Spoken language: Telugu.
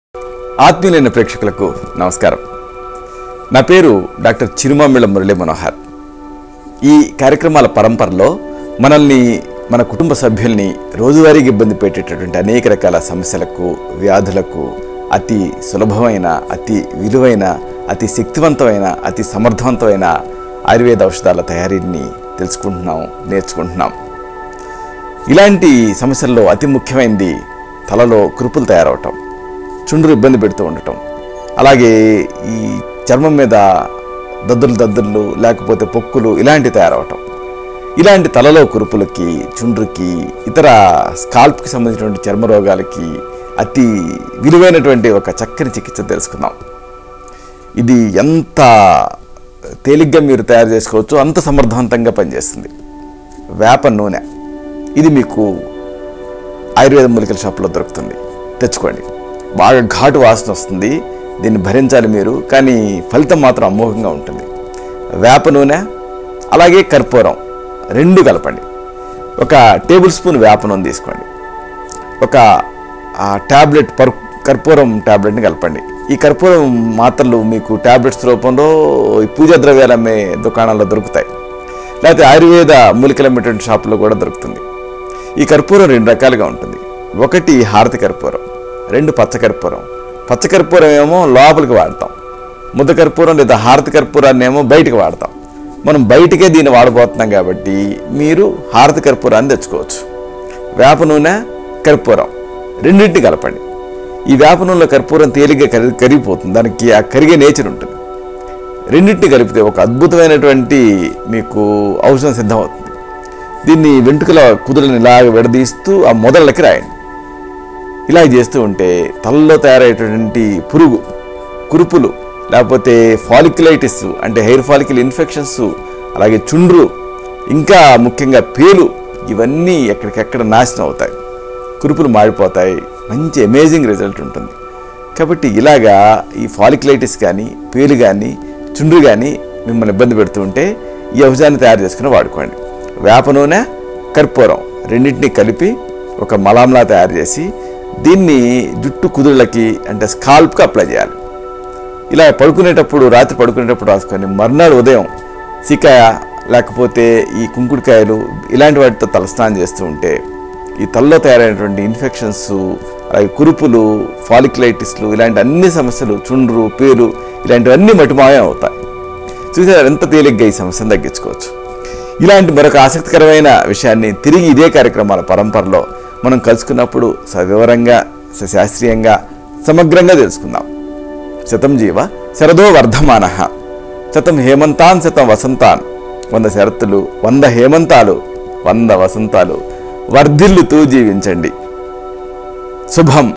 ఆత్మీయులైన ప్రేక్షకులకు నమస్కారం నా పేరు డాక్టర్ చిరుమామిళ్ళ మురళీ మనోహర్ ఈ కార్యక్రమాల పరంపరలో మనల్ని మన కుటుంబ సభ్యుల్ని రోజువారీగా ఇబ్బంది పెట్టేటటువంటి అనేక రకాల సమస్యలకు వ్యాధులకు అతి సులభమైన అతి విలువైన అతి శక్తివంతమైన అతి సమర్థవంతమైన ఆయుర్వేద ఔషధాల తయారీని తెలుసుకుంటున్నాం నేర్చుకుంటున్నాం ఇలాంటి సమస్యల్లో అతి ముఖ్యమైనది తలలో కురుపులు తయారవటం చుండ్రు ఇబ్బంది పెడుతూ ఉండటం అలాగే ఈ చర్మం మీద దద్దులు దద్దులు లేకపోతే పొక్కులు ఇలాంటి తయారవటం ఇలాంటి తలలో కురుపులకి చుండ్రుకి ఇతర స్కాల్ప్కి సంబంధించినటువంటి చర్మ రోగాలకి అతి విలువైనటువంటి ఒక చక్కని చికిత్స తెలుసుకుందాం ఇది ఎంత తేలిగ్గా మీరు తయారు చేసుకోవచ్చు అంత సమర్థవంతంగా పనిచేస్తుంది వేప నూనె ఇది మీకు ఆయుర్వేద మూలికల షాప్లో దొరుకుతుంది తెచ్చుకోండి బాగా ఘాటు వాసన వస్తుంది దీన్ని భరించాలి మీరు కానీ ఫలితం మాత్రం అమోఘంగా ఉంటుంది వేప నూనె అలాగే కర్పూరం రెండు కలపండి ఒక టేబుల్ స్పూన్ వేప నూనె తీసుకోండి ఒక ఆ, ట్యాబ్లెట్ పర్ కర్పూరం ట్యాబ్లెట్ని కలపండి ఈ కర్పూరం మాత్రలు మీకు ట్యాబ్లెట్స్ రూపంలో ఈ పూజా ద్రవ్యాలు అమ్మే దుకాణాల్లో దొరుకుతాయి లేకపోతే ఆయుర్వేద మూలికలు అమ్మేటువంటి షాపులో కూడా దొరుకుతుంది ఈ కర్పూరం రెండు రకాలుగా ఉంటుంది ఒకటి హారతి కర్పూరం రెండు పచ్చ కర్పూరం పచ్చ కర్పూరం ఏమో లోపలికి వాడతాం ముద్ద కర్పూరం లేదా హారతి కర్పూరాన్ని ఏమో బయటికి వాడతాం మనం బయటికే దీన్ని వాడబోతున్నాం కాబట్టి మీరు హారతి కర్పూరాన్ని తెచ్చుకోవచ్చు వేప నూనె కర్పూరం రెండింటిని కలపండి ఈ వేప నూనెలో కర్పూరం తేలిగ్గా కరి కరిగిపోతుంది దానికి ఆ కరిగే నేచర్ ఉంటుంది రెండింటిని కలిపితే ఒక అద్భుతమైనటువంటి మీకు ఔషధం సిద్ధమవుతుంది దీన్ని వెంట్రుకల కుదురులను ఇలాగ విడదీస్తూ ఆ మొదళ్ళకి రాయండి ఇలా చేస్తూ ఉంటే తలలో తయారయ్యేటటువంటి పురుగు కురుపులు లేకపోతే ఫాలిక్యులైటిస్ అంటే హెయిర్ ఫాలిక్యుల్ ఇన్ఫెక్షన్స్ అలాగే చుండ్రు ఇంకా ముఖ్యంగా పేలు ఇవన్నీ ఎక్కడికెక్కడ నాశనం అవుతాయి కురుపులు మాడిపోతాయి మంచి అమేజింగ్ రిజల్ట్ ఉంటుంది కాబట్టి ఇలాగా ఈ ఫాలిక్యులైటిస్ కానీ పేలు కానీ చుండ్రు కానీ మిమ్మల్ని ఇబ్బంది పెడుతూ ఉంటే ఈ ఔషధాన్ని తయారు చేసుకుని వాడుకోండి వేప నూనె కర్పూరం రెండింటినీ కలిపి ఒక మలాంలా తయారు చేసి దీన్ని జుట్టు కుదుళ్ళకి అంటే స్కాల్ప్కి అప్లై చేయాలి ఇలా పడుకునేటప్పుడు రాత్రి పడుకునేటప్పుడు రాసుకొని మర్నాడు ఉదయం సికాయ లేకపోతే ఈ కుంకుడుకాయలు ఇలాంటి వాటితో తలస్నానం చేస్తూ ఉంటే ఈ తలలో తయారైనటువంటి ఇన్ఫెక్షన్స్ అలాగే కురుపులు ఫాలిక్యులైటిస్లు ఇలాంటి అన్ని సమస్యలు చుండ్రు పేలు ఇలాంటివన్నీ మటుమాయం అవుతాయి చూసారు ఎంత తేలిగ్గా ఈ సమస్యను తగ్గించుకోవచ్చు ఇలాంటి మరొక ఆసక్తికరమైన విషయాన్ని తిరిగి ఇదే కార్యక్రమాల పరంపరలో మనం కలుసుకున్నప్పుడు సవివరంగా సశాస్త్రీయంగా సమగ్రంగా తెలుసుకుందాం శతం జీవ శరదో వర్ధమాన శతం హేమంతాన్ శతం వసంతాన్ వంద శరత్తులు వంద హేమంతాలు వంద వసంతాలు వర్ధిల్లుతూ జీవించండి శుభం